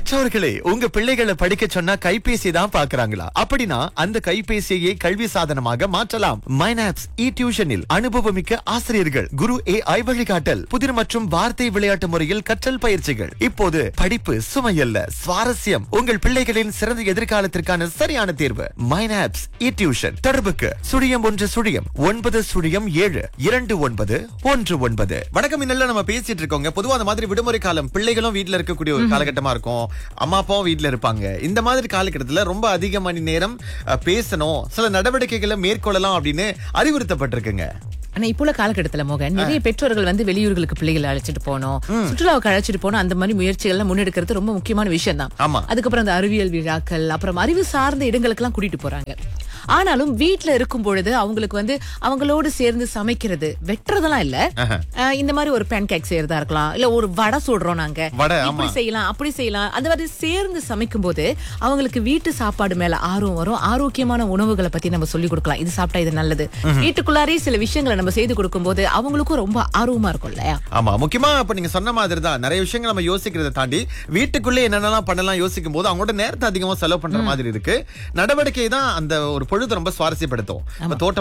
பெற்றோர்களே உங்க பிள்ளைகளை படிக்க சொன்னா கைபேசி தான் பாக்குறாங்களா அப்படின்னா அந்த கைபேசியை கல்வி சாதனமாக மாற்றலாம் மைனாப்ஸ் இ டியூஷனில் அனுபவமிக்க ஆசிரியர்கள் குரு ஏ ஐ வழிகாட்டல் புதிர் மற்றும் வார்த்தை விளையாட்டு முறையில் கற்றல் பயிற்சிகள் இப்போது படிப்பு சுமையல்ல சுவாரஸ்யம் உங்கள் பிள்ளைகளின் சிறந்த எதிர்காலத்திற்கான சரியான தேர்வு மைனாப்ஸ் இ டியூஷன் தொடர்புக்கு சுழியம் ஒன்று சுழியம் ஒன்பது சுழியம் ஏழு இரண்டு ஒன்பது ஒன்று ஒன்பது வணக்கம் இன்னும் நம்ம பேசிட்டு இருக்கோங்க பொதுவா அந்த மாதிரி விடுமுறை காலம் பிள்ளைகளும் வீட்ல இருக்கக்கூடிய ஒரு காலகட்டமா இருக்கும் அம்மா அப்பாவும் வீட்ல இருப்பாங்க இந்த மாதிரி காலகட்டத்துல ரொம்ப அதிக மணி நேரம் அஹ், பேசணும் சில நடவடிக்கைகளை மேற்கொள்ளலாம் அப்படின்னு அறிவுறுத்தப்பட்டிருக்குங்க ஆனா இப்போ உள்ள காலகட்டத்துல மோகன் நிறைய பெற்றோர்கள் வந்து வெளியூர்களுக்கு பிள்ளைகளை அழைச்சிட்டு போனோம் சுற்றுலாவுக்கு அழைச்சிட்டு போனோம் அந்த மாதிரி முயற்சிகள்லாம் முன்னெடுக்கிறது ரொம்ப முக்கியமான விஷயம் தான் ஆமா. அதுக்கப்புறம் அந்த அறிவியல் விழாக்கள் அப்புறம் அறிவு சார்ந்த இடங்களுக்கு எல்லாம் கூட்டிட்டு போறாங்க ஆனாலும் வீட்ல இருக்கும் பொழுது அவங்களுக்கு வந்து அவங்களோடு சேர்ந்து சமைக்கிறது வெட்டுறதெல்லாம் இல்ல அஹ், இந்த மாதிரி ஒரு பேன் கேக் செய்யறதா இருக்கலாம் இல்ல ஒரு வடை சுடுறோம் நாங்க வடை, இப்படி செய்யலாம் அப்படி செய்யலாம் அந்த மாதிரி சேர்ந்து சமைக்கும் போது அவங்களுக்கு வீட்டு சாப்பாடு மேல ஆர்வம் வரும் ஆரோக்கியமான உணவுகளை பத்தி நம்ம சொல்லி கொடுக்கலாம் இது சாப்பிட்டா இது நல்லது வீட்டுக்குள்ளாரே சில விஷயங்களை நம்ம செய்து கொடுக்கும்போது அவங்களுக்கும் ரொம்ப ஆர்வமா இருக்கும் இல்லையா ஆமா முக்கியமா இப்ப நீங்க சொன்ன மாதிரி தான் நிறைய விஷயங்கள் நம்ம யோசிக்கிறத தாண்டி வீட்டுக்குள்ளே என்னென்னலாம் பண்ணலாம் யோசிக்கும் போது அவங்களோட நேரத்தை அதிகமா செலவு பண்ற மாதிரி இருக்கு நடவடிக்கை தான் அந்த ஒரு பொழுது ரொம்ப சுவாரஸ்யப்படுத்தும் இப்ப தோட்டம்